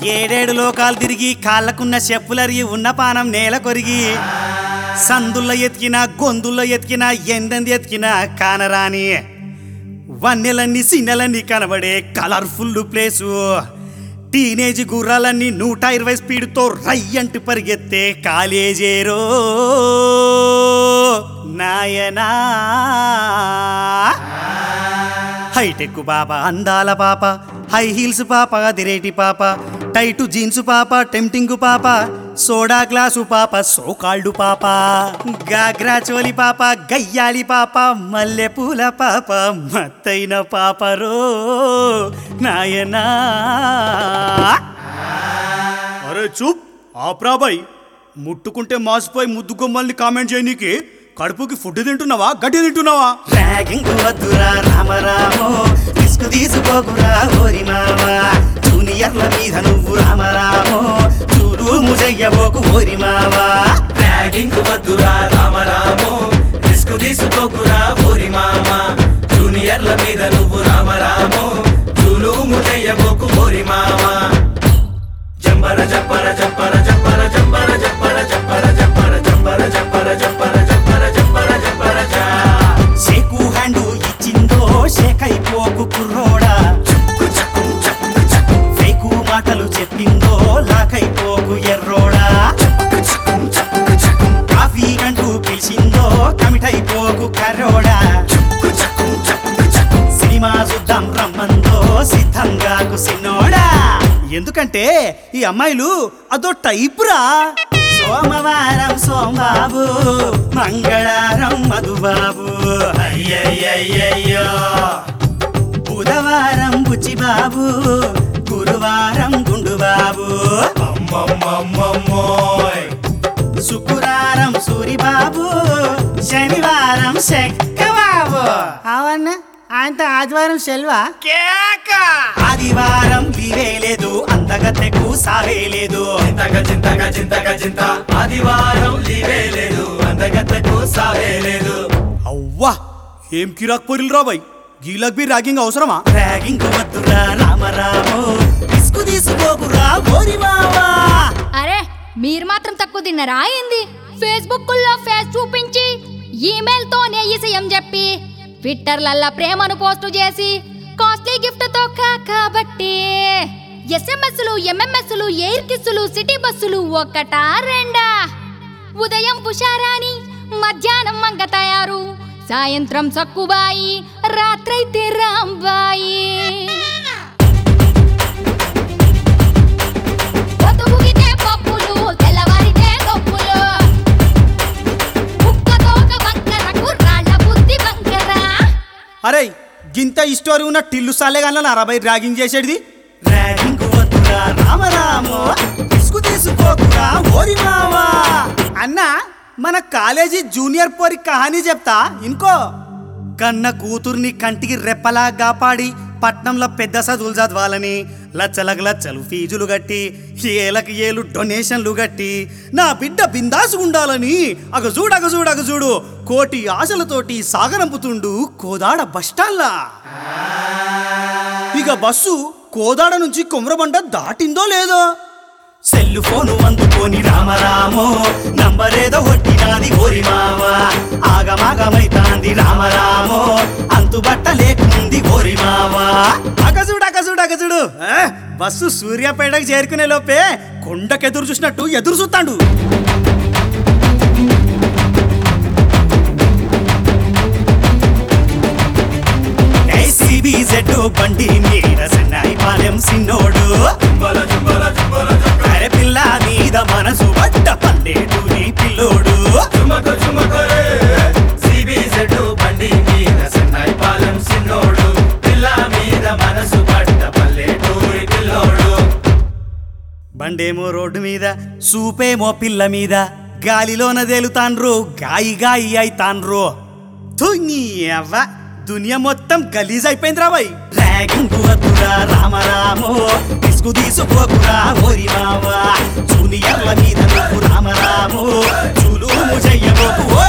ఏడేడు లోకాలు తిరిగి కాళ్ళకున్న చెప్పులరిగి ఉన్న పానం నేల కొరిగి సందుల్లో ఎతికిన గొంతుల్లో ఎతికిన ఎందంది ఎతికిన కానరాని వన్నెలన్నీ సిన్నెలన్నీ కనబడే కలర్ఫుల్ ప్లేసు టీనేజ్ గుర్రాలన్నీ నూట ఇరవై స్పీడ్తో రయ్యంటి పరిగెత్తే కాలేజేరో నాయనా హైటెక్ పాప అందాల పాప హై హీల్స్ పాప అదిరేటి పాప టైటు జీన్స్ పాప టెంప్టింగ్ పాప సోడా గ్లాసు పాప సోకాల్డు పాప గాగ్రా చోలి పాప గయ్యాలి పాప మల్లె పూల పాప మత్తైన పాపరో నాయనా అరే చూప్ ఆప్రాబాయ్ ముట్టుకుంటే మాసిపోయి ముద్దు గుమ్మల్ని కామెంట్ చేయనీకి కడుపుకి ఫుడ్ తింటున్నావా గడ్డి తింటున్నావా ర్యాగింగ్ వద్దురా రామరామో రిస్క్ తీసుకోకురా ఓరి మావా జూనియర్ల మీద నువ్వు రామరామో చూడు ముజయ్యబోకు ఓరి మావా ర్యాగింగ్ వద్దురా రామరామో రిస్క్ తీసుకోకురా ఓరి మామ జూనియర్ల మీద నువ్వు రామరామో జూలుము చెయ్యబోకు ఓరి మామ జంబర జంబర జంబర జంబర జంబర జంబర జంబర జంబర జంబర జంబర జంబర జంబర జంబర జంబర జా షేకు హ్యాండు ఇచ్చిందో షేక్ అయిపోకు కుర్రోడా చుక్కు చక్కు చక్కు చక్కు ఫేకు మాటలు చెప్పిందో లాకైపోకు ఎర్రోడా చక్కు చక్కు చక్కు చక్కు కాఫీ గంటూ పిలిచిందో కమిటైపోకు కర్రోడా చుక్కు చక్కు చక్కు చక్కు సినిమా చూద్దాం రమ్మందో సిద్ధంగా కుసినోడా ఎందుకంటే ఈ అమ్మాయిలు అదో టైపురా సోమవారం సోమబాబు మంగళవారం మధుబాబు అయ్యయ్యయ్యయ్యో బుధవారం బుచ్చిబాబు గురువారం గుండుబాబు అమ్మమ్మమ్మమ్మోయ్ శుక్రవారం సూరిబాబు శనివారం శెక్కబాబు అవన్న ఆయనతో ఆదివారం సెల్వా ఆదివారం లీవే లేదు అంతగత్తెకు సావే లేదు చింతక చింతక చింతక చింత ఆదివారం లీవే లేదు అందగత్తకు సావే లేదు అవ్వా ఏం కిరాక్ పొరిల్ రాబాయ్ గీలక్ బి ర్యాగింగ్ అవసరమా ర్యాగింగ్ వద్దురా రామరామో ఇసుకు తీసుకోకురా ఓరి మావా అరే మీరు మాత్రం తక్కువ తిన్నారా ఏంది ఫేస్బుక్ లో ఫేస్ చూపించి ఈమెయిల్ తో నెయ్యిసయం చెప్పి ట్విట్టర్లల్లా ప్రేమను పోస్టు చేసి కాస్ట్లీ గిఫ్ట్ తో కాబట్టి ఎస్ఎంఎస్లు ఎంఎంఎస్లు ఎయిర్ కిస్సులు సిటీ బస్సులు ఒక్కటా రెండా ఉదయం పుషారాని మధ్యాహ్నం మంగ తయారు సాయంత్రం సక్కుబాయి రాత్రైతే రాంబాయి పొద్దుగుగితే పప్పులు తెల్లవారితే గొప్పులు కుక్కతోక వంకర కుర్రాళ్ళ బుద్ధి వంకర అరే గింత స్టోరీ ఉన్న టిల్లు సాలేగాన అరవై ర్యాగింగ్ చేసేది ర్యాగింగ్ వద్దురా రామరామో ఇసుకు తీసుకోకురా ఓరి మావా అన్నా మన కాలేజీ జూనియర్ పోరి కహానీ చెప్తా ఇంకో కన్న కూతుర్ని కంటికి రెప్పలా కాపాడి పట్నంలో పెద్ద చదువులు చదవాలని లచ్చలకు లచ్చలు ఫీజులు కట్టి ఏలకు ఏలు డొనేషన్లు కట్టి నా బిడ్డ బిందాసు ఉండాలని అగజూడు అగజూడు అగజూడు కోటి ఆశలతోటి సాగనంపుతుండు కోదాడ బస్టాల్లా ఇక బస్సు కోదాడ నుంచి కొమరబండ దాటిందో లేదో సెల్లు ఫోను అందుకొని రామరామో నంబరేదో కొట్టినాది ఓరి మావా ఆగమాగమైతాంది రామరామో అంతుబట్ట లేకుంది ఓరి మావా అగజుడు అగజుడు అగజుడు ఆ, బస్సు సూర్యాపేటకు చేరుకునే లోపే కొండకెదురు చూసినట్టు ఎదురు చూస్తాడు జెడ్ బండి మీద సన్నాయి పాలెం సిన్నోడు జుంబల జుంబల జుంబల జుంబల అరే పిల్ల మీద మనసు పడ్డ పల్లెటూరి పిల్లోడు చుమక చుమక రే సిబిజెడ్ బండి మీద సన్నాయి పాలెం సిన్నోడు పిల్ల మీద మనసు పడ్డ పల్లెటూరి పిల్లోడు బండేమో రోడ్డు మీద సూపేమో పిల్ల మీద గాలిలోన తేలుతాన్రు గాయి గాయి అయితాన్రు థు, నీ అవ్వ దునియా మొత్తం గలీజ్ అయిపోయింది రాబాయ్ ర్యాగింగ్ వద్దురా రామరామో ఇసుకు తీసుకోకురా ఓరి మావా జూనియర్ల మీద నువ్వు రామరామో చూలు చెయ్యబోకు